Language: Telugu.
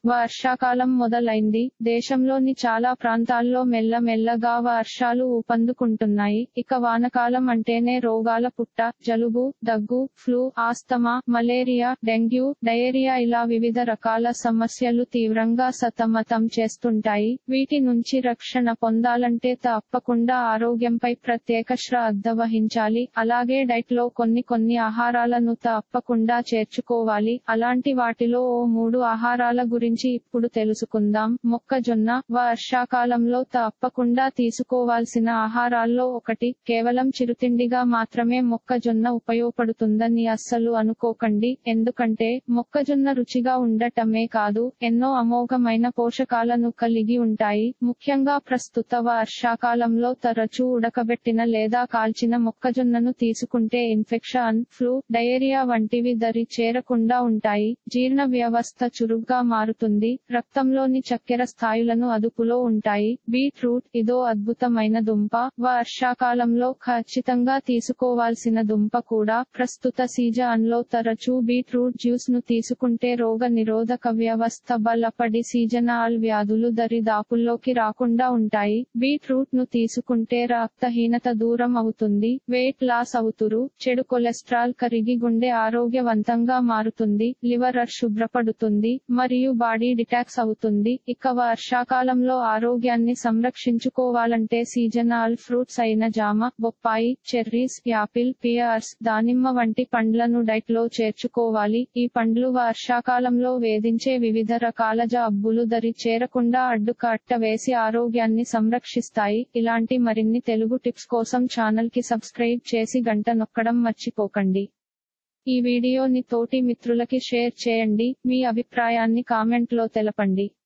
వర్షాకాలం మొదలైంది దేశంలోని చాలా ప్రాంతాల్లో మెల్లమెల్లగా వర్షాలు ఊపందుకుంటున్నాయి ఇక వానకాలం అంటేనే రోగాల పుట్ట జలుబు దగ్గు flu asthma malaria dengue diarrhoea ఇలా వివిధ రకాల సమస్యలు తీవ్రంగా సతమతం చేస్తుంటాయి వీటి నుంచి రక్షణ పొందాలంటే తప్పకుండా ఆరోగ్యంపై ప్రత్యేక శ్రద్ధ వహించాలి అలాగే డైట్ లో కొన్ని కొన్ని ఆహారాలను తప్పకుండా చేర్చుకోవాలి అలాంటి వాటిలో ఓ మూడు ఆహారాల గురించి ఇప్పుడు తెలుసుకుందాం మొక్కజొన్న వర్షాకాలంలో తప్పకుండా తీసుకోవాల్సిన ఆహారాల్లో ఒకటి కేవలం చిరుతిండిగా మాత్రమే మొక్కజొన్న ఉపయోగపడుతుందని అస్సలు అనుకోకండి ఎందుకంటే మొక్కజొన్న రుచిగా ఉండటమే కాదు ఎన్నో అమోఘమైన పోషకాలను కలిగి ఉంటాయి ముఖ్యంగా ప్రస్తుత వర్షాకాలంలో తరచూ ఉడకబెట్టిన లేదా కాల్చిన మొక్కజొన్నను తీసుకుంటే ఇన్ఫెక్షన్ ఫ్లూ డయేరియా వంటివి దరి చేరకుండా ఉంటాయి జీర్ణ వ్యవస్థ చురుగ్గా మారుతుంది రక్తంలోని చక్కెర స్థాయిలను అదుపులో ఉంటాయి బీట్రూట్ ఇదో అద్భుతమైన దుంప వర్షాకాలంలో ఖచ్చితంగా తీసుకోవాల్సిన దుంప కూడా ప్రస్తుత సీజన్ లో తరచూ బీట్రూట్ జ్యూస్ ను తీసుకుంటే రోగ నిరోధక వ్యవస్థ బలపడి సీజనల్ వ్యాధులు దరిదాపుల్లోకి రాకుండా ఉంటాయి బీట్రూట్ ను తీసుకుంటే రక్తహీనత దూరం అవుతుంది వెయిట్ లాస్ అవుతురు చెడు కొలెస్ట్రాల్ కరిగి గుండె ఆరోగ్యవంతంగా మారుతుంది లివర్ శుభ్రపడుతుంది మరియు బాడీ డిటాక్స్ అవుతుంది ఇక వర్షాకాలంలో ఆరోగ్యాన్ని సంరక్షించుకోవాలంటే సీజనల్ ఫ్రూట్స్ అయిన జామ బొప్పాయి చెర్రీస్ యాపిల్ పియర్స్ దానిమ్మ వంటి పండ్లను డైట్ లో చేర్చుకోవాలి ఈ పండ్లు వర్షాకాలంలో వేధించే వివిధ రకాల జబ్బులు దరి చేరకుండా అడ్డుకట్ట వేసి ఆరోగ్యాన్ని సంరక్షిస్తాయి ఇలాంటి మరిన్ని తెలుగు టిప్స్ కోసం ఛానల్ కి సబ్స్క్రైబ్ చేసి గంట నొక్కడం మర్చిపోకండి ఈ వీడియోని తోటి మిత్రులకి షేర్ చేయండి మీ అభిప్రాయాన్ని కామెంట్ లో తెలపండి